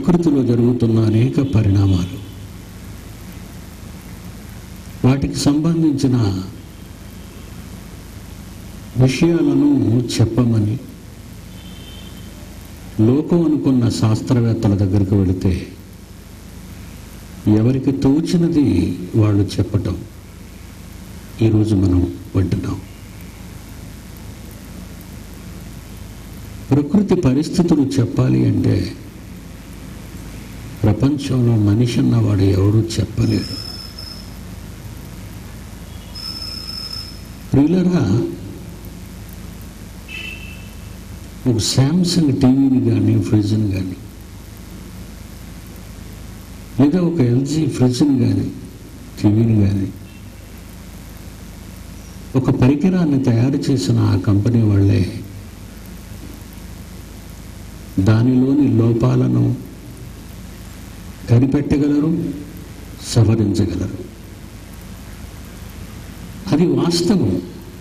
ప్రకృతిలో జరుగుతున్న అనేక పరిణామాలు వాటికి సంబంధించిన విషయాలను చెప్పమని లోకం అనుకున్న శాస్త్రవేత్తల దగ్గరికి వెళితే ఎవరికి తోచినది వాళ్ళు చెప్పటం ఈరోజు మనం వింటున్నాం ప్రకృతి పరిస్థితులు చెప్పాలి అంటే ప్రపంచంలో మనిషి అన్నవాడు ఎవడూ చెప్పలేడు ప్రియులరా ఒక శాంసంగ్ టీవీని కానీ ఫ్రిడ్జ్ని కానీ లేదా ఒక ఎల్జీ ఫ్రిడ్జ్ని కానీ టీవీని కానీ ఒక పరికరాన్ని తయారు చేసిన ఆ కంపెనీ వాళ్ళే దానిలోని లోపాలను కనిపెట్టగలరు సవరించగలరు అది వాస్తవం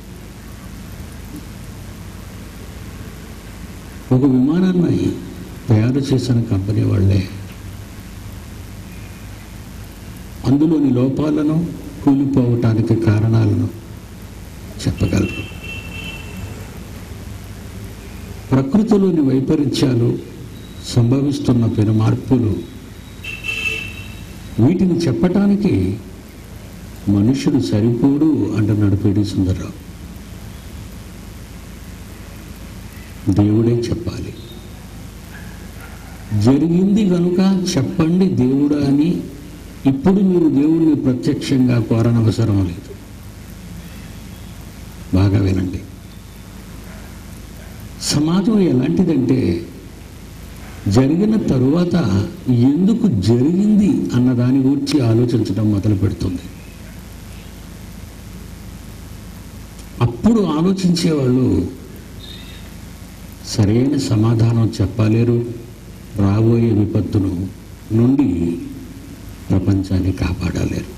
ఒక విమానాన్ని తయారు చేసిన కంపెనీ వాళ్ళే అందులోని లోపాలను కూలిపోవటానికి కారణాలను చెప్పగలరు ప్రకృతిలోని వైపరీత్యాలు సంభవిస్తున్న పెను మార్పులు వీటిని చెప్పటానికి మనుషుడు సరిపోడు అంటున్నాడు పిడి సుందరరావు దేవుడే చెప్పాలి జరిగింది కనుక చెప్పండి దేవుడా అని ఇప్పుడు మీరు దేవుణ్ణి ప్రత్యక్షంగా కోరనవసరం లేదు బాగా వినండి సమాజం ఎలాంటిదంటే జరిగిన తరువాత ఎందుకు జరిగింది అన్న దాని గురించి ఆలోచించడం మొదలు పెడుతుంది అప్పుడు ఆలోచించేవాళ్ళు సరైన సమాధానం చెప్పలేరు రాబోయే విపత్తును నుండి ప్రపంచాన్ని కాపాడలేరు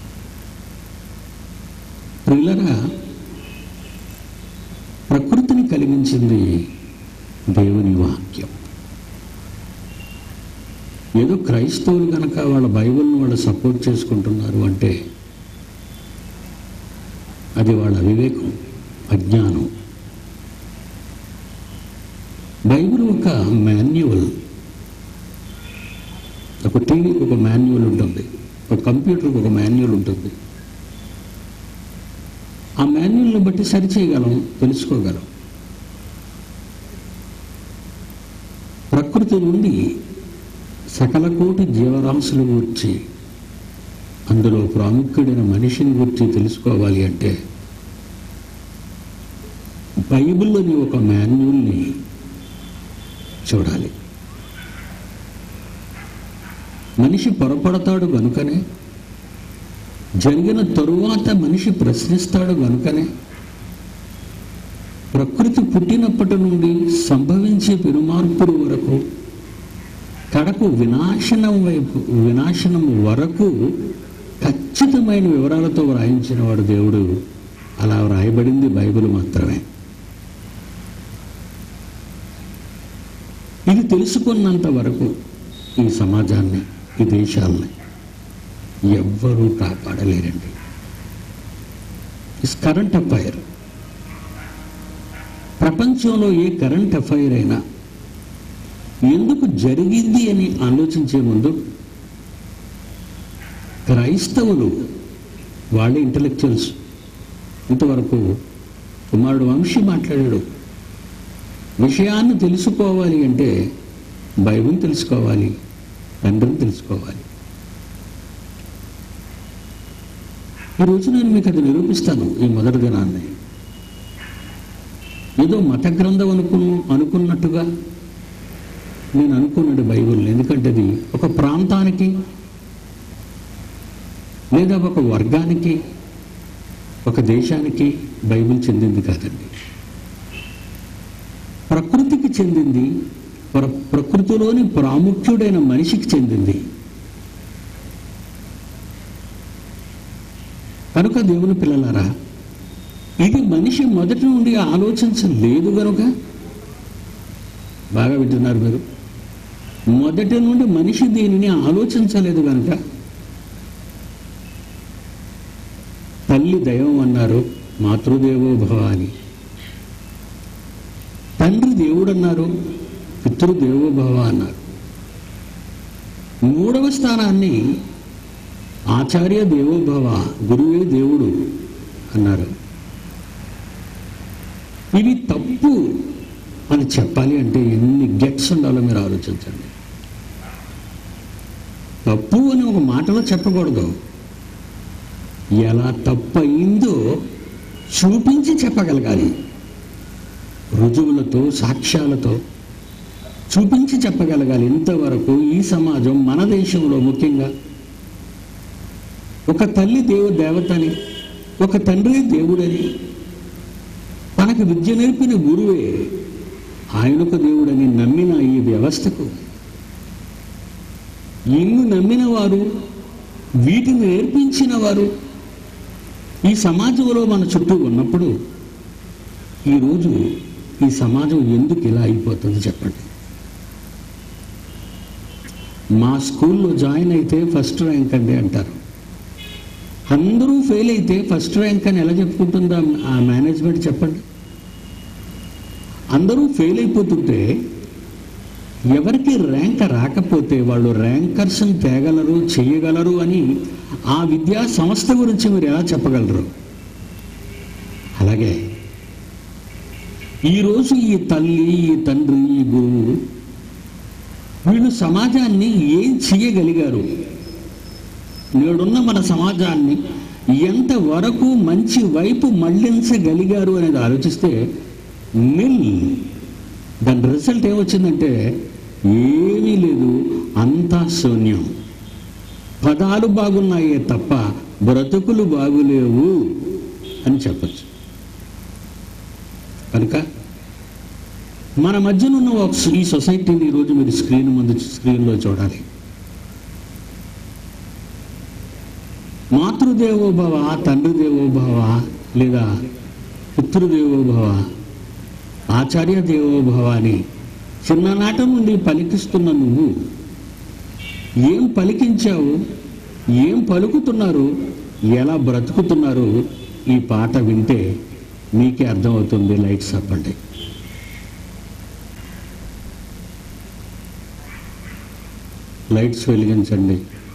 ప్రియులరా ప్రకృతిని కలిగించింది దేవుని వాక్యం ఏదో క్రైస్తవులు కనుక వాళ్ళ బైబిల్ను వాళ్ళు సపోర్ట్ చేసుకుంటున్నారు అంటే అది వాళ్ళ అవివేకం అజ్ఞానం బైబిల్ ఒక మాన్యువల్ ఒక టీవీకి ఒక మాన్యువల్ ఉంటుంది ఒక కంప్యూటర్కి ఒక మాన్యువల్ ఉంటుంది ఆ మాన్యువల్ని బట్టి సరిచేయగలం తెలుసుకోగలం ప్రకృతి నుండి సకల కోటి జీవరాశుల గురించి అందులో ప్రాముఖ్యుడైన మనిషిని గురించి తెలుసుకోవాలి అంటే బైబిల్లోని ఒక మాన్యువల్ని చూడాలి మనిషి పొరపడతాడు కనుకనే జరిగిన తరువాత మనిషి ప్రశ్నిస్తాడు కనుకనే ప్రకృతి పుట్టినప్పటి నుండి సంభవించే పెనుమార్పుల వరకు కడకు వినాశనం వైపు వినాశనం వరకు ఖచ్చితమైన వివరాలతో వ్రాయించిన వాడు దేవుడు అలా వ్రాయబడింది బైబిల్ మాత్రమే ఇది తెలుసుకున్నంత వరకు ఈ సమాజాన్ని ఈ దేశాలని ఎవ్వరూ కాపాడలేరండి ఇస్ కరెంట్ అఫైర్ ప్రపంచంలో ఏ కరెంట్ అఫైర్ అయినా ఎందుకు జరిగింది అని ఆలోచించే ముందు క్రైస్తవులు వాళ్ళే ఇంటలెక్చువల్స్ ఇంతవరకు కుమారుడు వంశీ మాట్లాడాడు విషయాన్ని తెలుసుకోవాలి అంటే బైబిల్ తెలుసుకోవాలి తండ్రిని తెలుసుకోవాలి ఈరోజు నేను మీకు అది నిరూపిస్తాను ఈ మొదటి దినాన్ని ఏదో మత గ్రంథం అనుకు అనుకున్నట్టుగా నేను అనుకున్నాడు బైబిల్ ఎందుకంటే అది ఒక ప్రాంతానికి లేదా ఒక వర్గానికి ఒక దేశానికి బైబిల్ చెందింది కాదండి ప్రకృతికి చెందింది ప్ర- ప్రకృతిలోని ప్రాముఖ్యుడైన మనిషికి చెందింది కనుక దేవుని పిల్లలారా ఇది మనిషి మొదటి నుండి ఆలోచించలేదు కనుక బాగా వింటున్నారు మీరు మొదటి నుండి మనిషి దీనిని ఆలోచించలేదు కనుక తల్లి దైవం అన్నారు మాతృదేవో భవ అని తండ్రి దేవుడు అన్నారు పితృదేవో భవ అన్నారు మూడవ స్థానాన్ని ఆచార్య దేవోభవ గురువే దేవుడు అన్నారు ఇవి తప్పు అని చెప్పాలి అంటే ఎన్ని గెట్స్ ఉండాలో మీరు ఆలోచించండి తప్పు అని ఒక మాటలో చెప్పకూడదు ఎలా తప్పు అయిందో చూపించి చెప్పగలగాలి రుజువులతో సాక్ష్యాలతో చూపించి చెప్పగలగాలి ఇంతవరకు ఈ సమాజం మన దేశంలో ముఖ్యంగా ఒక తల్లి దేవు దేవతని ఒక తండ్రి దేవుడని తనకు విద్య నేర్పిన గురువే ఆయనొక దేవుడని నమ్మిన ఈ వ్యవస్థకు ఇన్ను నమ్మిన వారు వీటిని నేర్పించిన వారు ఈ సమాజంలో మన చుట్టూ ఉన్నప్పుడు ఈరోజు ఈ సమాజం ఎందుకు ఇలా అయిపోతుంది చెప్పండి మా స్కూల్లో జాయిన్ అయితే ఫస్ట్ ర్యాంక్ అండి అంటారు అందరూ ఫెయిల్ అయితే ఫస్ట్ ర్యాంక్ అని ఎలా చెప్పుకుంటుందా ఆ మేనేజ్మెంట్ చెప్పండి అందరూ ఫెయిల్ అయిపోతుంటే ఎవరికి ర్యాంక్ రాకపోతే వాళ్ళు ర్యాంకర్స్ని తేగలరు చేయగలరు అని ఆ విద్యా సంస్థ గురించి మీరు ఎలా చెప్పగలరు అలాగే ఈరోజు ఈ తల్లి ఈ తండ్రి ఈ గురువు వీళ్ళు సమాజాన్ని ఏం చేయగలిగారు నేడున్న మన సమాజాన్ని ఎంతవరకు మంచి వైపు మళ్లించగలిగారు అనేది ఆలోచిస్తే నిల్ దాని రిజల్ట్ ఏమొచ్చిందంటే ఏమీ లేదు అంతా శూన్యం పదాలు బాగున్నాయే తప్ప బ్రతుకులు బాగులేవు అని చెప్పచ్చు కనుక మన మధ్యనున్న ఒక ఈ సొసైటీని ఈరోజు మీరు స్క్రీన్ ముందు స్క్రీన్లో చూడాలి మాతృదేవోభవ తండ్రి దేవోభవ లేదా పితృదేవోభవ ఆచార్య దేవోభవ అని చిన్ననాట నుండి పలికిస్తున్న నువ్వు ఏం పలికించావు ఏం పలుకుతున్నారు ఎలా బ్రతుకుతున్నారు ఈ పాట వింటే మీకే అర్థమవుతుంది లైట్స్ అప్పండి లైట్స్ వెలిగించండి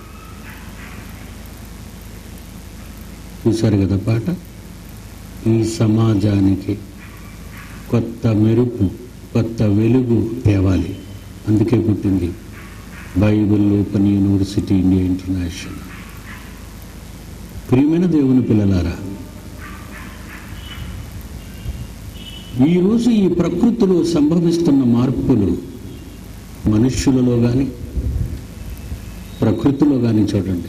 చూశారు కదా పాట ఈ సమాజానికి కొత్త మెరుపు కొత్త వెలుగు తేవాలి అందుకే పుట్టింది Bible open university India international ప్రియమైన దేవుని పిల్లలారా ఈరోజు ఈ ప్రకృతిలో సంభవిస్తున్న మార్పులు మనుష్యులలో కానీ ప్రకృతిలో కానీ చూడండి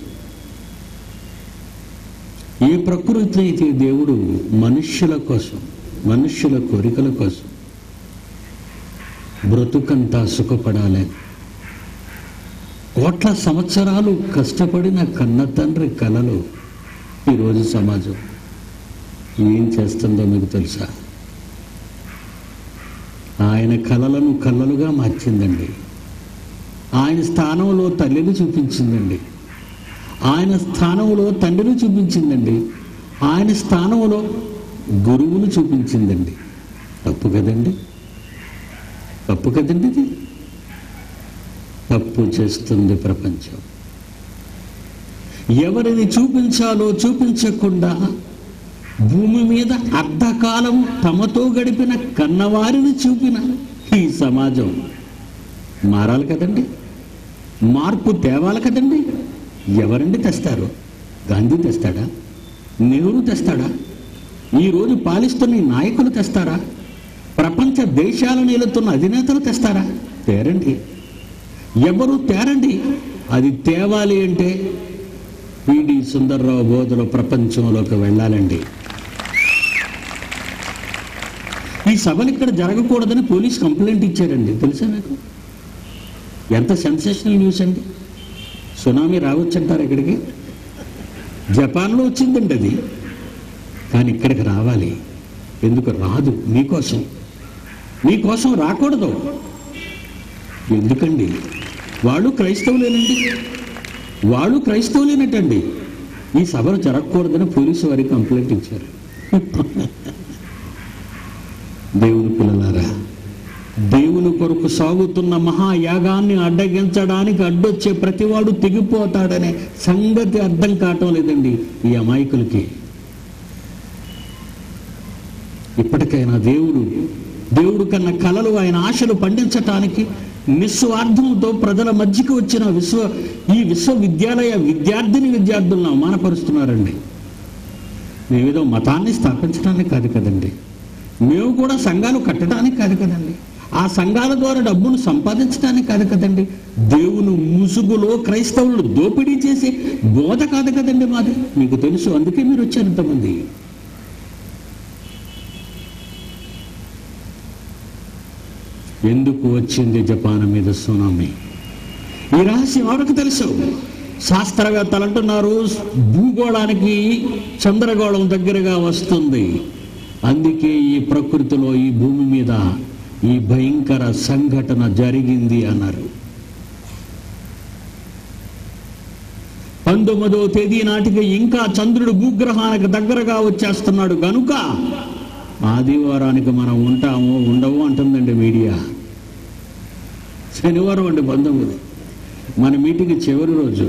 ఏ ప్రకృతి అయితే దేవుడు మనుష్యుల కోసం మనుష్యుల కోరికల కోసం బ్రతుకంతా సుఖపడాలి కోట్ల సంవత్సరాలు కష్టపడిన కన్న తండ్రి కలలు ఈరోజు సమాజం ఏం చేస్తుందో మీకు తెలుసా ఆయన కలలను కలలుగా మార్చిందండి ఆయన స్థానంలో తల్లిని చూపించిందండి ఆయన స్థానంలో తండ్రిని చూపించిందండి ఆయన స్థానంలో గురువును చూపించిందండి తప్పు కదండి తప్పు కదండి ఇది తప్పు చేస్తుంది ప్రపంచం ఎవరిని చూపించాలో చూపించకుండా భూమి మీద అర్ధకాలం తమతో గడిపిన కన్నవారిని చూపిన ఈ సమాజం మారాలి కదండి మార్పు తేవాలి కదండి ఎవరండి తెస్తారు గాంధీ తెస్తాడా నెహ్రూ తెస్తాడా ఈరోజు పాలిస్తున్న ఈ నాయకులు తెస్తారా ప్రపంచ దేశాలను ఏలుతున్న అధినేతలు తెస్తారా తేరండి ఎవరు తేరండి అది తేవాలి అంటే పిడి సుందర్రావు బోధలో ప్రపంచంలోకి వెళ్ళాలండి ఈ సభలు ఇక్కడ జరగకూడదని పోలీస్ కంప్లైంట్ ఇచ్చారండి తెలుసా నాకు ఎంత సెన్సేషనల్ న్యూస్ అండి సునామీ రావచ్చంటారు ఇక్కడికి జపాన్లో వచ్చిందండి అది కానీ ఇక్కడికి రావాలి ఎందుకు రాదు మీకోసం మీకోసం రాకూడదు ఎందుకండి వాళ్ళు క్రైస్తవులేనండి వాళ్ళు క్రైస్తవులేనటండి ఈ సభలు జరగకూడదని పోలీసు వారికి కంప్లైంట్ ఇచ్చారు దేవుని పిల్లలారా దేవుని కొరకు సాగుతున్న మహాయాగాన్ని అడ్డగించడానికి అడ్డొచ్చే ప్రతివాడు తెగిపోతాడనే సంగతి అర్థం కావటం లేదండి ఈ అమాయకులకి ఇప్పటికైనా దేవుడు దేవుడు కన్న కలలు ఆయన ఆశలు పండించటానికి నిస్వార్థంతో ప్రజల మధ్యకి వచ్చిన విశ్వ ఈ విశ్వవిద్యాలయ విద్యార్థిని విద్యార్థులను అవమానపరుస్తున్నారండి మేమేదో మతాన్ని స్థాపించడానికి కాదు కదండి మేము కూడా సంఘాలు కట్టడానికి కాదు కదండి ఆ సంఘాల ద్వారా డబ్బును సంపాదించడానికి కాదు కదండి దేవుని ముసుగులో క్రైస్తవులు దోపిడీ చేసే బోధ కాదు కదండి మాది మీకు తెలుసు అందుకే మీరు వచ్చారు ఇంతమంది ఎందుకు వచ్చింది జపాన్ మీద సునామీ ఈ రహస్యం ఎవరికి తెలుసు శాస్త్రవేత్తలు అంటున్నారు భూగోళానికి చంద్రగోళం దగ్గరగా వస్తుంది అందుకే ఈ ప్రకృతిలో ఈ భూమి మీద ఈ భయంకర సంఘటన జరిగింది అన్నారు పంతొమ్మిదో తేదీ నాటికి ఇంకా చంద్రుడు భూగ్రహానికి దగ్గరగా వచ్చేస్తున్నాడు గనుక ఆదివారానికి మనం ఉంటాము ఉండవు అంటుందండి మీడియా శనివారం అండి పంతొమ్మిది మన మీటింగ్ చివరి రోజు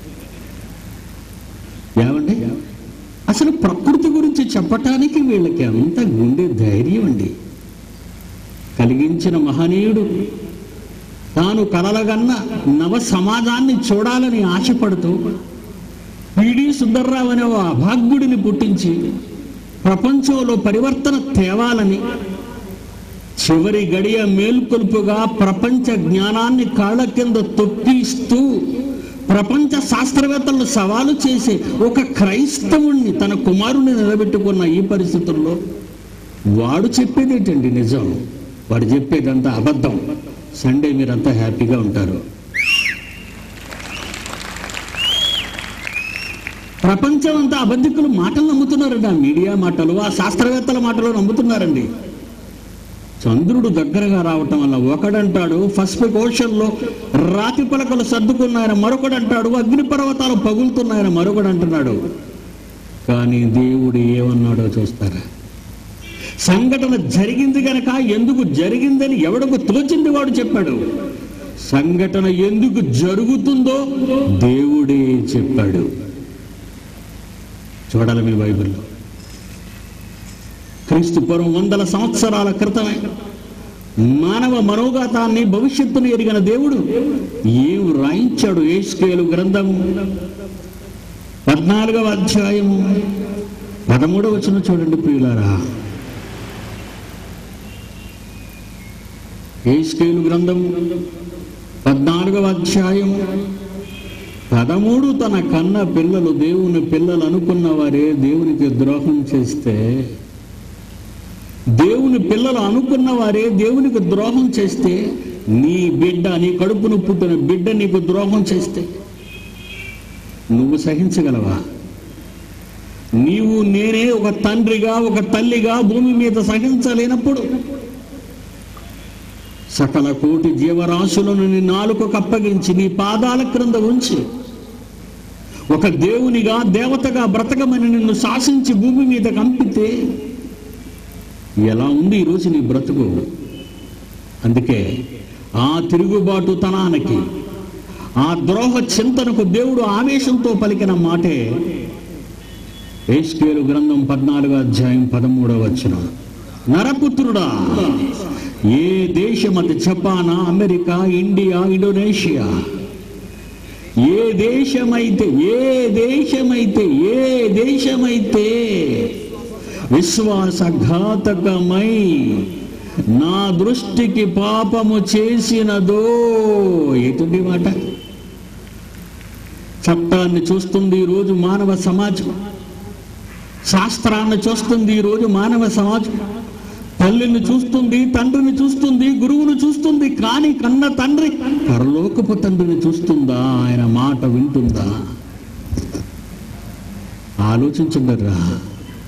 ఏమండి అసలు ప్రకృతి గురించి చెప్పటానికి వీళ్ళకి అంత గుండె ధైర్యం అండి కలిగించిన మహనీయుడు తాను కలలగన్న నవ సమాజాన్ని చూడాలని ఆశపడుతూ పిడి సుందర్రావు అనే ఓ అభాగ్యుడిని పుట్టించి ప్రపంచంలో పరివర్తన తేవాలని చివరి గడియ మేల్కొల్పుగా ప్రపంచ జ్ఞానాన్ని కాళ్ళ కింద తొక్కిస్తూ ప్రపంచ శాస్త్రవేత్తలను సవాలు చేసే ఒక క్రైస్తవుణ్ణి తన కుమారుని నిలబెట్టుకున్న ఈ పరిస్థితుల్లో వాడు చెప్పేది ఏంటండి నిజం వాడు చెప్పేదంతా అబద్ధం సండే మీరంతా హ్యాపీగా ఉంటారు ప్రపంచం అంతా అబద్ధికులు మాటలు నమ్ముతున్నారండి ఆ మీడియా మాటలు ఆ శాస్త్రవేత్తల మాటలు నమ్ముతున్నారండి చంద్రుడు దగ్గరగా రావటం వల్ల ఒకడంటాడు పసిఫిక్ ఓషన్లో రాతి పలకలు సర్దుకున్నాయని మరొకడు అంటాడు అగ్నిపర్వతాలు పగులుతున్నాయని మరొకడు అంటున్నాడు కానీ దేవుడు ఏమన్నాడో చూస్తారా సంఘటన జరిగింది గనక ఎందుకు జరిగిందని ఎవడకు తోచింది వాడు చెప్పాడు సంఘటన ఎందుకు జరుగుతుందో దేవుడే చెప్పాడు చూడాలి మీ బైబిల్లో క్రీస్తు పూర్వం వందల సంవత్సరాల క్రితమే మానవ మనోగతాన్ని భవిష్యత్తును ఎరిగిన దేవుడు ఏం రాయించాడు ఏస్కేలు గ్రంథము పద్నాలుగవ అధ్యాయము పదమూడవ వచ్చిన చూడండి ప్రియులారా ఏస్కేలు గ్రంథము పద్నాలుగవ అధ్యాయము పదమూడు తన కన్న పిల్లలు దేవుని పిల్లలు అనుకున్న వారే దేవునికి ద్రోహం చేస్తే దేవుని పిల్లలు అనుకున్న వారే దేవునికి ద్రోహం చేస్తే నీ బిడ్డ నీ కడుపును పుట్టిన బిడ్డ నీకు ద్రోహం చేస్తే నువ్వు సహించగలవా నీవు నేనే ఒక తండ్రిగా ఒక తల్లిగా భూమి మీద సహించలేనప్పుడు సకల కోటి జీవరాశులను నీ నాలుకకు అప్పగించి నీ పాదాల క్రింద ఉంచి ఒక దేవునిగా దేవతగా బ్రతకమని నిన్ను శాసించి భూమి మీద కంపితే ఎలా ఉంది ఈరోజు నీ బ్రతుకు అందుకే ఆ తిరుగుబాటు తనానికి ఆ ద్రోహ చింతనకు దేవుడు ఆవేశంతో పలికిన మాటే ఏస్కేలు గ్రంథం పద్నాలుగో అధ్యాయం పదమూడవ వచ్చిన నరపుత్రుడా ఏ దేశమతి జపానా అమెరికా ఇండియా ఇండోనేషియా ఏ దేశమైతే ఏ దేశమైతే ఏ దేశమైతే విశ్వాసఘాతకమై నా దృష్టికి పాపము చేసినదో ఎటువంటి మాట చట్టాన్ని చూస్తుంది ఈరోజు మానవ సమాజం శాస్త్రాన్ని చూస్తుంది ఈరోజు మానవ సమాజం తల్లిని చూస్తుంది తండ్రిని చూస్తుంది గురువును చూస్తుంది కానీ కన్న తండ్రి పరలోకపు తండ్రిని చూస్తుందా ఆయన మాట వింటుందా ఆలోచించదర్రా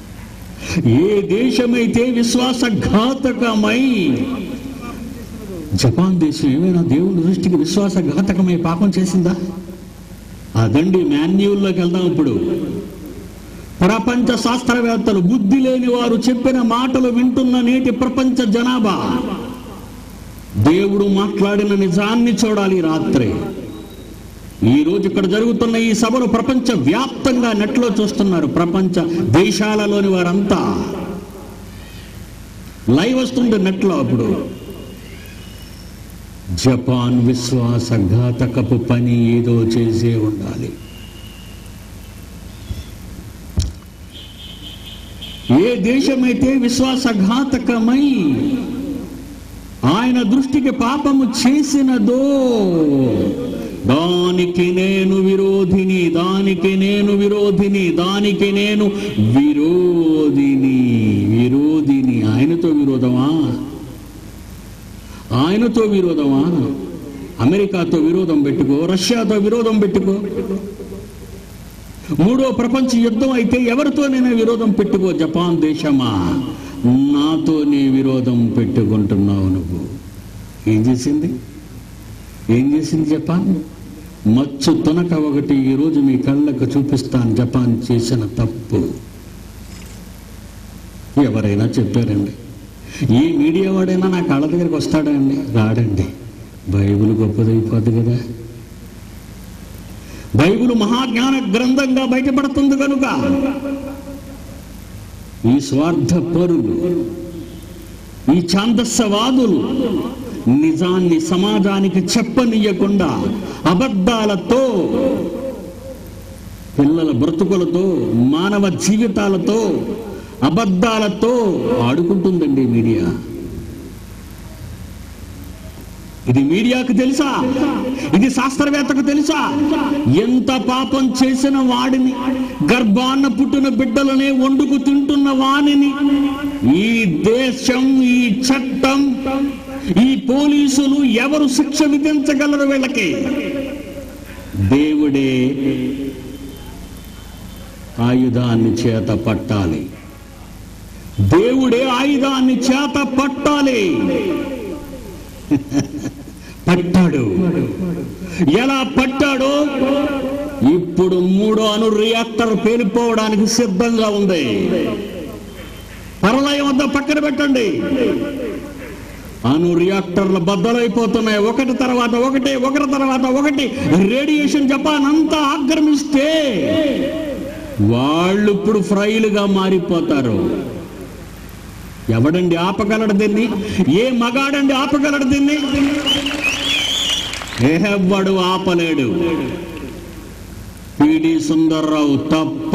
ఏ దేశమైతే విశ్వాసఘాతకమై జపాన్ దేశం ఏమైనా దేవుని దృష్టికి విశ్వాసఘాతకమై పాపం చేసిందా అదండి మాన్యుల్లోకి వెళ్దాం ఇప్పుడు ప్రపంచ శాస్త్రవేత్తలు బుద్ధి లేని వారు చెప్పిన మాటలు వింటున్న నేటి ప్రపంచ జనాభా దేవుడు మాట్లాడిన నిజాన్ని చూడాలి ఈ రాత్రి ఈ రోజు ఇక్కడ జరుగుతున్న ఈ సభలు ప్రపంచ వ్యాప్తంగా నెట్లో చూస్తున్నారు ప్రపంచ దేశాలలోని వారంతా లైవ్ వస్తుంది నెట్లో అప్పుడు జపాన్ విశ్వాసఘాతకపు పని ఏదో చేసే ఉండాలి ఏ దేశమైతే విశ్వాసఘాతకమై ఆయన దృష్టికి పాపము చేసినదో దానికి నేను విరోధిని దానికి నేను విరోధిని దానికి నేను విరోధిని విరోధిని ఆయనతో విరోధమా ఆయనతో విరోధమా అమెరికాతో విరోధం పెట్టుకో రష్యాతో విరోధం పెట్టుకో మూడో ప్రపంచ యుద్ధం అయితే ఎవరితోనైనా విరోధం పెట్టుకో జపాన్ దేశమా నాతోనే విరోధం పెట్టుకుంటున్నావు నువ్వు ఏం చేసింది ఏం చేసింది జపాన్ మచ్చు తునక ఒకటి ఈరోజు మీ కళ్ళకు చూపిస్తాను జపాన్ చేసిన తప్పు ఎవరైనా చెప్పారండి ఏ మీడియా వాడైనా నా కళ్ళ దగ్గరికి వస్తాడా అండి రాడండి బైబిల్ గొప్పదైపోద్ది కదా బైబిల్ మహాజ్ఞాన గ్రంథంగా బయటపడుతుంది కనుక ఈ స్వార్థ పరులు ఈ ఛాందస్సవాదులు నిజాన్ని సమాజానికి చెప్పనీయకుండా అబద్ధాలతో పిల్లల బ్రతుకులతో మానవ జీవితాలతో అబద్ధాలతో ఆడుకుంటుందండి మీడియా ఇది మీడియాకు తెలుసా ఇది శాస్త్రవేత్తకు తెలుసా ఎంత పాపం చేసిన వాడిని గర్భాన్న పుట్టిన బిడ్డలనే వండుకు తింటున్న వాణిని ఈ దేశం ఈ చట్టం ఈ పోలీసులు ఎవరు శిక్ష విధించగలరు వీళ్ళకి దేవుడే ఆయుధాన్ని చేత పట్టాలి దేవుడే ఆయుధాన్ని చేత పట్టాలి పట్టాడు ఎలా పట్టాడో ఇప్పుడు మూడో అణు రియాక్టర్ పేలిపోవడానికి సిద్ధంగా ఉంది పరలయం వద్ద పక్కన పెట్టండి అణు రియాక్టర్లు బద్దలైపోతున్నాయి ఒకటి తర్వాత ఒకటి ఒకటి తర్వాత ఒకటి రేడియేషన్ జపాన్ అంతా ఆక్రమిస్తే వాళ్ళు ఇప్పుడు ఫ్రైలుగా మారిపోతారు ఎవడండి ఆపగలడు దీన్ని ఏ మగాడండి ఆపగలడు దీన్ని ఏహెవ్వడు ఆపలేడు పిడి సుందర్రావు తప్ప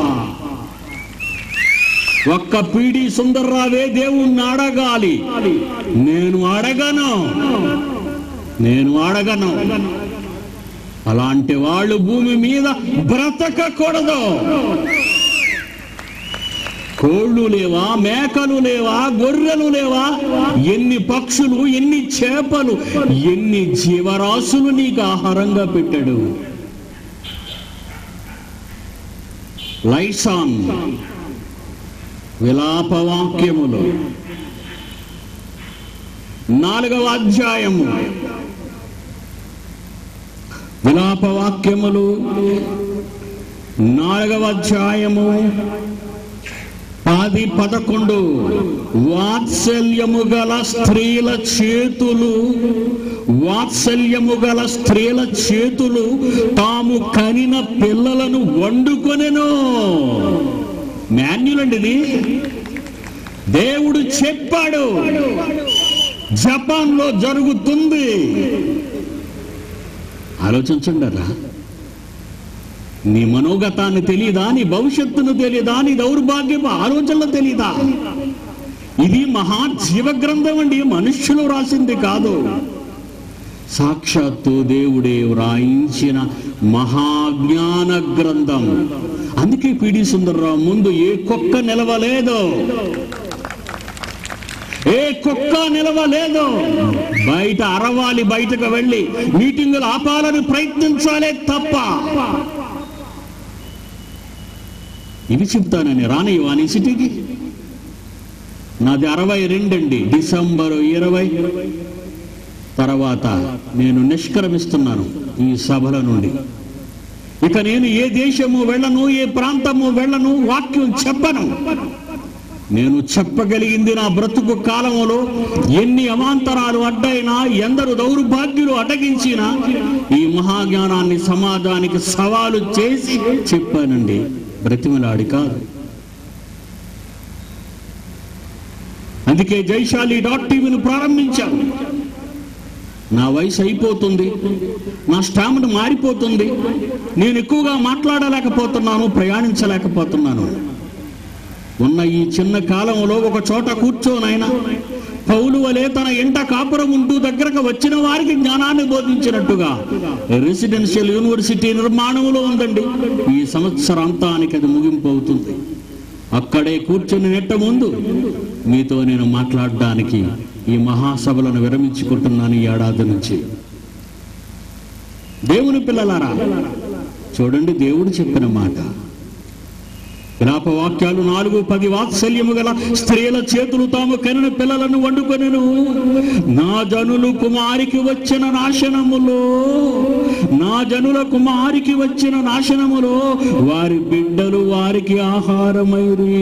ఒక్క పీడి సుందర్రావే దేవుణ్ణి అడగాలి నేను అడగను నేను అడగను అలాంటి వాళ్ళు భూమి మీద బ్రతకకూడదు కోళ్ళు లేవా మేకలు లేవా గొర్రెలు లేవా ఎన్ని పక్షులు ఎన్ని చేపలు ఎన్ని జీవరాశులు నీకు ఆహారంగా పెట్టాడు లైసాన్ విలాపవాక్యములు నాలుగవ అధ్యాయము విలాపవాక్యములు నాలుగవ అధ్యాయము పది పదకొండు వాత్సల్యము గల స్త్రీల చేతులు వాత్సల్యము గల స్త్రీల చేతులు తాము కనిన పిల్లలను వండుకొనెను మాన్యుల్ అండి ఇది దేవుడు చెప్పాడు జపాన్ లో జరుగుతుంది ఆలోచించండి అలా నీ మనోగతాన్ని తెలీదా నీ భవిష్యత్తును తెలీదా నీ దౌర్భాగ్యపు ఆలోచనలు తెలీదా ఇది మహా జీవ గ్రంథం అండి మనుష్యులు రాసింది కాదు సాక్షాత్తు దేవుడే వ్రాయించిన మహాజ్ఞాన గ్రంథం అందుకే పిడి సుందర్రావు ముందు ఏ కుక్క నిలవలేదు ఏ కుక్క నిలవలేదు బయట అరవాలి బయటకు వెళ్ళి మీటింగులు ఆపాలని ప్రయత్నించాలే తప్ప ఇవి చెప్తానని రాని వాణి సిటీకి నాది అరవై రెండండి డిసెంబరు ఇరవై తర్వాత నేను నిష్క్రమిస్తున్నాను ఈ సభల నుండి ఇక నేను ఏ దేశము వెళ్ళను ఏ ప్రాంతము వెళ్ళను వాక్యం చెప్పను నేను చెప్పగలిగింది నా బ్రతుకు కాలములో ఎన్ని అవాంతరాలు అడ్డైనా ఎందరు దౌర్భాగ్యులు అడ్డగించినా ఈ మహాజ్ఞానాన్ని సమాజానికి సవాలు చేసి చెప్పానండి బ్రతిమలాడి కాదు అందుకే జైశాలి డాట్ టీవీని ప్రారంభించాను నా వయసు అయిపోతుంది నా స్టామిన మారిపోతుంది నేను ఎక్కువగా మాట్లాడలేకపోతున్నాను ప్రయాణించలేకపోతున్నాను ఉన్న ఈ చిన్న కాలంలో ఒక చోట కూర్చోనైనా పౌలు వలె తన ఎంట కాపురం ఉంటూ దగ్గరకు వచ్చిన వారికి జ్ఞానాన్ని బోధించినట్టుగా రెసిడెన్షియల్ యూనివర్సిటీ నిర్మాణంలో ఉందండి ఈ సంవత్సరాంతానికి అది ముగింపు అవుతుంది అక్కడే కూర్చొని నెట్ట ముందు మీతో నేను మాట్లాడడానికి ఈ మహాసభలను విరమించుకుంటున్నాను ఈ ఏడాది నుంచి దేవుని పిల్లలారా చూడండి దేవుడు చెప్పిన మాట వాక్యాలు నాలుగు పది వాత్సల్యము గల స్త్రీల చేతులు తాము కనిన పిల్లలను వండుకొనెను నా జనులు కుమారికి వచ్చిన నాశనములో నా జనుల కుమారికి వచ్చిన నాశనములో వారి బిడ్డలు వారికి ఆహారమైరి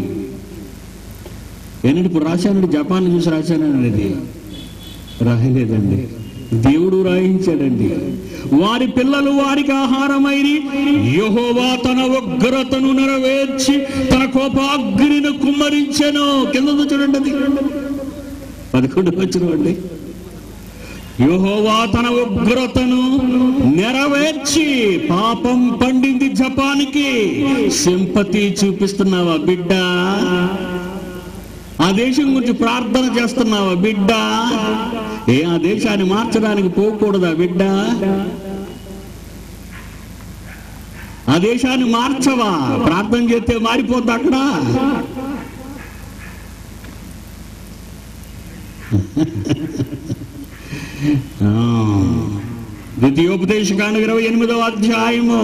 ఏంటంటే ఇప్పుడు రాశానండి జపాన్ చూసి రాశానండి ఇది రాయలేదండి దేవుడు రాయించాడండి వారి పిల్లలు వారికి ఆహారమైరి యెహోవా తన ఉగ్రతను నెరవేర్చి తన కోపాగ్నిని కుమ్మరించెను కింద చూడండి అది పదకొండు వచ్చిన అండి యెహోవా తన ఉగ్రతను నెరవేర్చి పాపం పండింది జపానికి సింపతి చూపిస్తున్నావా బిడ్డ ఆ దేశం గురించి ప్రార్థన చేస్తున్నావా బిడ్డ ఏ ఆ దేశాన్ని మార్చడానికి పోకూడదా బిడ్డ ఆ దేశాన్ని మార్చవా ప్రార్థన చేస్తే మారిపోద్ది అక్కడ ఆ, ద్వితీయోపదేశకాండ ఇరవై ఎనిమిదవ అధ్యాయము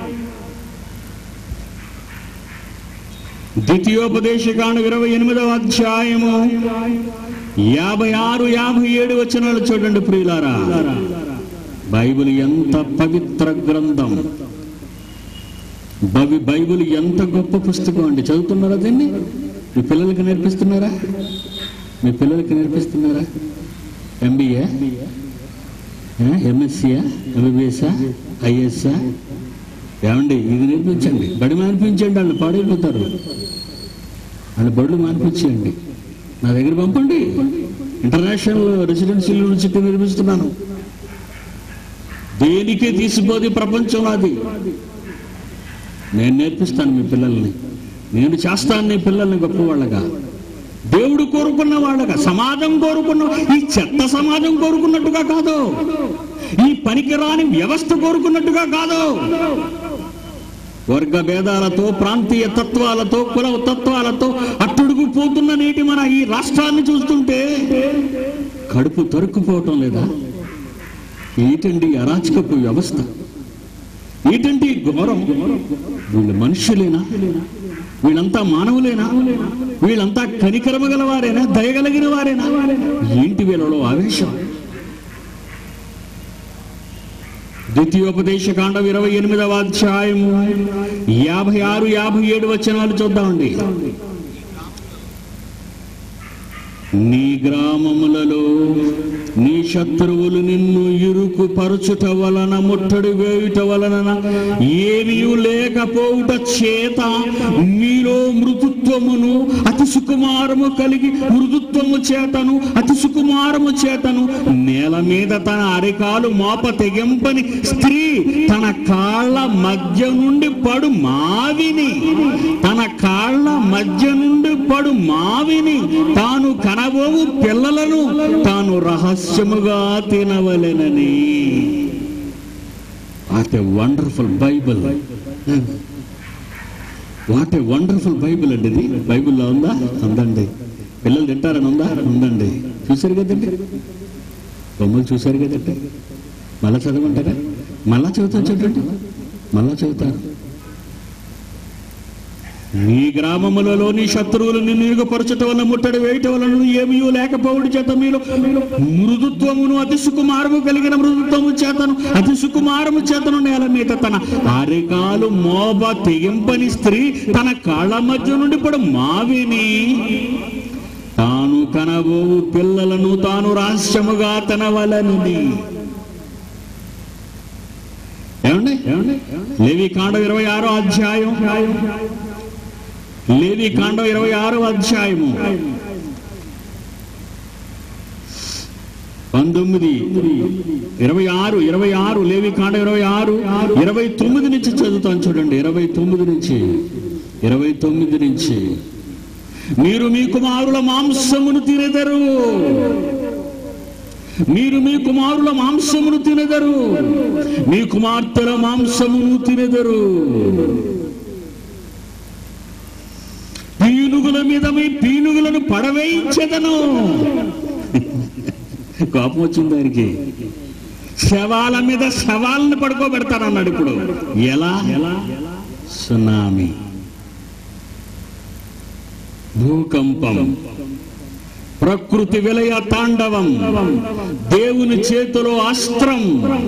ద్వితీయోపదేశకాండ ఇరవై ఎనిమిదవ అధ్యాయము యాభై ఆరు యాభై ఏడు వచనాలు చూడండి ప్రియులారా బైబిల్ ఎంత పవిత్ర గ్రంథం బవి బైబిల్ ఎంత గొప్ప పుస్తకం అండి చదువుతున్నారా దీన్ని మీ పిల్లలకి నేర్పిస్తున్నారా మీ పిల్లలకి నేర్పిస్తున్నారా ఎంబీఏ ఎంఎస్సీయా ఎంబీబీఎస్ఆ ఐఎస్ఆ ఏమండి ఇది నేర్పించండి బడి మానిపించండి వాళ్ళు పాడైపోతారు వాళ్ళు బడులు మానిపించండి నా దగ్గర పంపండి ఇంటర్నేషనల్ రెసిడెన్షియల్ యూనివర్సిటీ నిర్మిస్తున్నాను దేనికే తీసిపోది ప్రపంచంలో అది నేను నేర్పిస్తాను మీ పిల్లల్ని నేను చేస్తాను నీ పిల్లల్ని గొప్పవాళ్ళగా దేవుడు కోరుకున్న వాళ్ళగా సమాజం కోరుకున్న ఈ చెత్త సమాజం కోరుకున్నట్టుగా కాదు ఈ పనికిరాని వ్యవస్థ కోరుకున్నట్టుగా కాదు వర్గ భేదాలతో ప్రాంతీయ తత్వాలతో కుల తత్వాలతో అట్టుడుగు పోతున్న నేటి మన ఈ రాష్ట్రాన్ని చూస్తుంటే కడుపు తరుక్కుపోవటం లేదా ఏంటండి ఈ అరాచకపు వ్యవస్థ ఏంటంటే ఈ ఘోరం వీళ్ళు మనుషులేనా వీళ్ళంతా మానవులేనా వీళ్ళంతా కనికరమ గలవారేనా దయగలిగిన వారేనా ఏంటి వీళ్ళలో ఆవేశం ద్వితీయోపదేశ కాండం ఇరవై ఎనిమిదవ అధ్యాయము యాభై ఆరు యాభై ఏడు వచనాలు చూద్దామండి నీ గ్రామములలో నీ శత్రువులు నిన్ను ఇరుకు పరచుట వలన ముట్టడి వేయుట వలన ఏమీ లేకపోవుట చేత మీలో మృదుత్వమును అతి సుకుమారము కలిగి మృదుత్వము చేతను అతి సుకుమారము చేతను నేల మీద తన అరికాలు మోప తెగింపని స్త్రీ తన కాళ్ళ మధ్య నుండి పడు మావిని తన కాళ్ళ మధ్య నుండి పడు మావిని తాను కనబోవు పిల్లలను తాను రహస్యముగా తినవలెనని what a wonderful Bible what a wonderful Bible అండి ఇది బైబిల్లో ఉందా ఉందండి పిల్లలు తింటారని ఉందా ఉందండి చూశారు కదండి బొమ్మలు చూశారు కదండి మళ్ళా చదవమంటారా మళ్ళా చదువుతాను చూడండి మళ్ళా చదువుతాను నీ గ్రామములలో నీ శత్రువులు నిన్ను ఇరుగుపరచటం వల్ల ముట్టడి వేయటం వలన ఏమీ లేకపోవడం చేత మీలో మృదుత్వమును అతి సుకుమారము కలిగిన మృదుత్వము చేతను అతి సుకుమారము చేతను నేల మీద తన అరికాలు మోబ తెగింపని స్త్రీ తన కాళ్ళ మధ్య నుండి ఇప్పుడు మావిని తాను కనబోవు పిల్లలను తాను రహస్యముగా తనవలనుది ఏమండి లేవి కాండం ఇరవై ఆరో అధ్యాయం లేవి కాండం ఇరవై ఆరో అధ్యాయము పంతొమ్మిది ఇరవై ఆరు ఇరవై ఆరు లేవి కాండ ఇరవై ఆరు ఇరవై తొమ్మిది నుంచి చదువుతాను చూడండి ఇరవై తొమ్మిది నుంచి ఇరవై తొమ్మిది నుంచి మీరు మీ కుమారుల మాంసమును తినెదరు మీరు మీ కుమారుల మాంసమును తినెదరు మీ కుమార్తెల మాంసమును తినెదరు పీనుగుల మీద మీ పీనుగులను పడవేయించెదను కోపం వచ్చింది దానికి శవాల మీద శవాలను పడుకోబెడతానన్నాడు ఇప్పుడు ఎలా ఎలా సునామీ భూకంపం ప్రకృతి విలయ తాండవం దేవుని చేతిలో అస్త్రం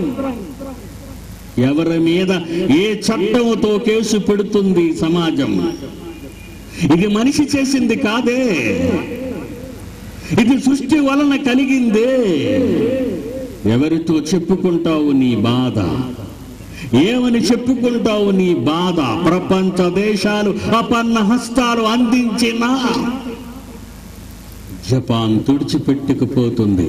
ఎవరి మీద ఏ చట్టముతో కేసు పెడుతుంది సమాజం ఇది మనిషి చేసింది కాదే ఇది సృష్టి వలన కలిగిందే ఎవరితో చెప్పుకుంటావు నీ బాధ ఏమని చెప్పుకుంటావు నీ బాధ ప్రపంచ దేశాలు అపన్న హస్తాలు అందించిన జపాన్ తుడిచిపెట్టుకుపోతుంది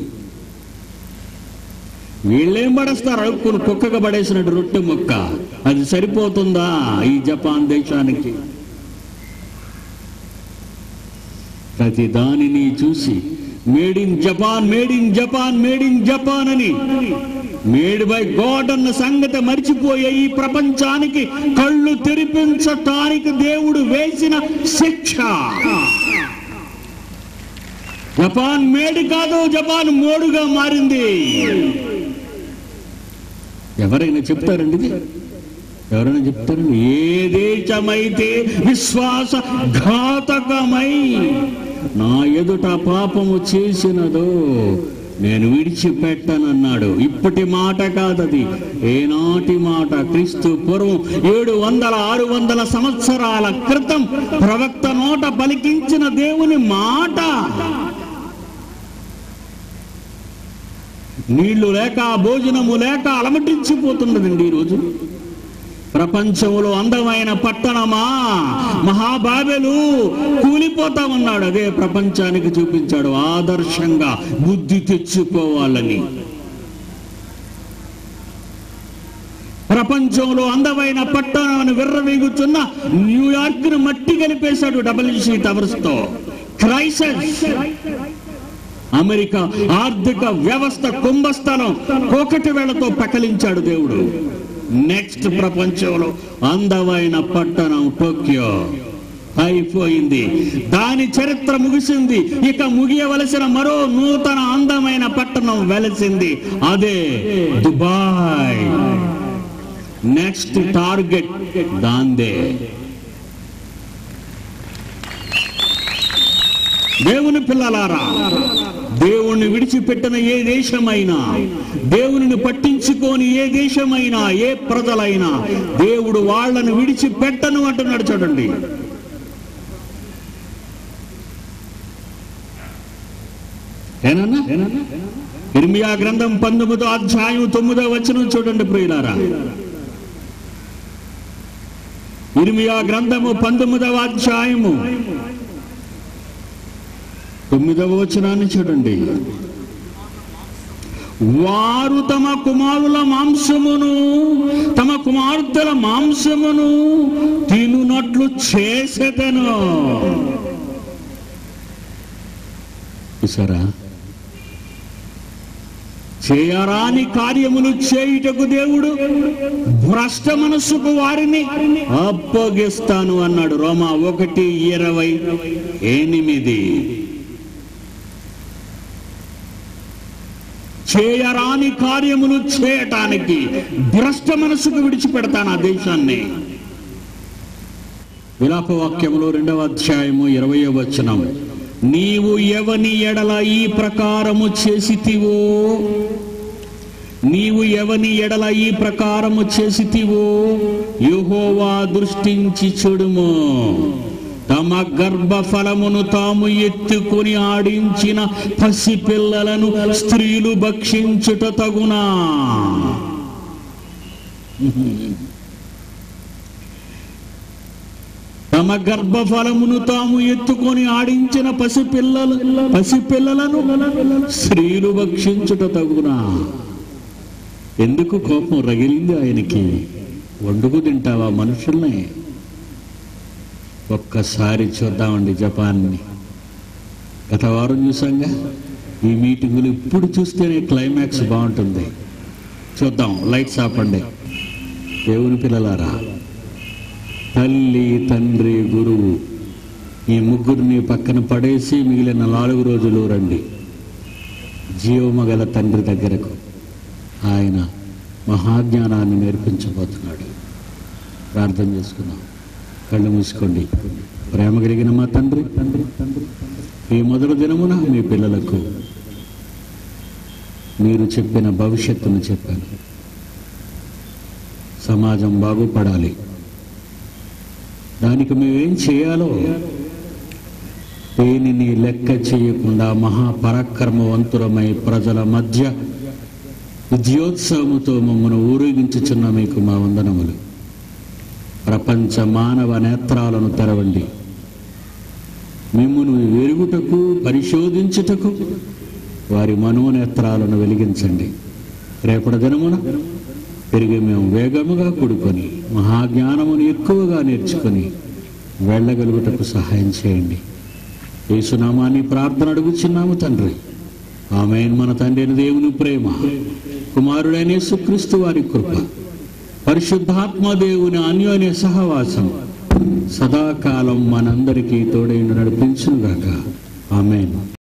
వీళ్ళేం పడేస్తారు అడుక్కుని కుక్కగా పడేసినట్టు రొట్టె ముక్క అది సరిపోతుందా ఈ జపాన్ దేశానికి ప్రతి దానిని చూసి made in Japan made in Japan made in Japan అని మేడ్ బై గాడ్ అన్న సంగతి మర్చిపోయే ఈ ప్రపంచానికి కళ్ళు తెరిపించటానికి దేవుడు వేసిన శిక్ష జపాన్ మేడ్ కాదు జపాన్ మోడుగా మారింది ఎవరైనా చెప్తారండి ఇది ఎవరైనా చెప్తారండి ఏ దేశమైతే విశ్వాస ఘాతకమై నా ఎదుట పాపము చేసినదో నేను విడిచిపెట్టనన్నాడు ఇప్పటి మాట కాదది ఏనాటి మాట క్రీస్తు పూర్వం ఏడు వందల ఆరు వందల సంవత్సరాల క్రితం ప్రవక్త నోట పలికించిన దేవుని మాట నీళ్లు లేక భోజనము లేక అలమటించిపోతున్నదండి ఈరోజు ప్రపంచంలో అందమైన పట్టణమా మహాబాబెలు కూలిపోతా ఉన్నాడు అదే ప్రపంచానికి చూపించాడు ఆదర్శంగా బుద్ధి తెచ్చుకోవాలని ప్రపంచంలో అందమైన పట్టణాన్ని విర్రవీగుతున్న న్యూయార్క్ ను మట్టి కలిపేశాడు డబ్ల్యూసీ టవర్స్ తో క్రైసిస్ అమెరికా ఆర్థిక వ్యవస్థ కుంభస్థలం కోకటి వేళతో పకలించాడు దేవుడు నెక్స్ట్ ప్రపంచంలో అందమైన పట్టణం టోక్యో అయిపోయింది దాని చరిత్ర ముగిసింది ఇక ముగియవలసిన మరో నూతన అందమైన పట్టణం వెలసింది అదే దుబాయ్ నెక్స్ట్ టార్గెట్ దాందే దేవుని పిల్లలారా దేవుణ్ణి విడిచిపెట్టిన ఏ దేశమైనా దేవునిని పట్టించుకోని ఏ దేశమైనా ఏ ప్రజలైనా దేవుడు వాళ్ళను విడిచిపెట్టను అంటున్నాడు చూడండి ఏనన్నా ఇర్మియా గ్రంథం పంతొమ్మిదో అధ్యాయం తొమ్మిదో వచనం చూడండి ప్రియులారా ఇర్మియా గ్రంథము పంతొమ్మిదవ అధ్యాయము తొమ్మిదవ వచనాన్ని చూడండి వారు తమ కుమారుల మాంసమును తమ కుమార్తెల మాంసమును తినునట్లు చేసేదను చూసారా చేయరాని కార్యములు చేయుటకు దేవుడు భ్రష్ట మనస్సుకు వారిని అప్పగిస్తాను అన్నాడు రోమా ఒకటి ఇరవై ఎనిమిది చేయరాని కార్యములు చేయటానికి భ్రష్ట మనసుకు విడిచిపెడతాను ఆ దేశాన్ని విలాప వాక్యములో రెండవ అధ్యాయము ఇరవై వచనం నీవు ఎవని ఎడల ఈ ప్రకారము చేసితివో నీవు ఎవని ఎడల ఈ ప్రకారము చేసితివో యుహోవా దృష్టించి చూడుము తమ గర్భఫలమును తాము ఎత్తుకొని ఆడించిన పసిపిల్లలను స్త్రీలు భక్షించుట తగునా తమ గర్భఫలమును తాము ఎత్తుకొని ఆడించిన పసిపిల్లలు పసిపిల్లలను స్త్రీలు భక్షించుట తగునా ఎందుకు కోపం రగిలింది ఆయనకి వండుకు తింటావా మనుషుల్ని ఒక్కసారి చూద్దామండి జపాన్ని గత వారం చూసాంగా ఈ మీటింగులు ఇప్పుడు చూస్తేనే క్లైమాక్స్ బాగుంటుంది చూద్దాం లైట్స్ ఆపండి దేవుని పిల్లలారా తల్లి తండ్రి గురువు ఈ ముగ్గురిని పక్కన పడేసి మిగిలిన నాలుగు రోజులు రండి జీవమగల తండ్రి దగ్గరకు ఆయన మహాజ్ఞానాన్ని నేర్పించబోతున్నాడు ప్రార్థన చేసుకుందాం కళ్ళు మూసుకోండి ప్రేమ కలిగిన మా తండ్రి తండ్రి తండ్రి ఈ మొదటి దినమున మీ పిల్లలకు మీరు చెప్పిన భవిష్యత్తును చెప్పాను సమాజం బాగుపడాలి దానికి మేమేం చేయాలో దేనిని లెక్క చేయకుండా మహాపరాక్రమవంతురమై ప్రజల మధ్య విద్యోత్సవముతో మమ్మను ఊరేగించుచున్న మీకు మా వందనములు ప్రపంచ మానవ నేత్రాలను తెరవండి మిమ్మును వెరుగుటకు పరిశోధించుటకు వారి మనోనేత్రాలను వెలిగించండి రేపటి దినమున తిరిగి మేము వేగముగా కూడుకొని మహాజ్ఞానమును ఎక్కువగా నేర్చుకొని వెళ్ళగలుగుటకు సహాయం చేయండి యేసునామాన్ని ప్రార్థన అడుగుచున్నాము తండ్రి ఆమె మన తండ్రి దేవుని ప్రేమ కుమారుడైన యేసుక్రీస్తు వారి కృప పరిశుద్ధాత్మ దేవుని అన్యోన్య సహవాసం సదాకాలం మనందరికీ తోడైన నడిపించుగాక ఆమెన్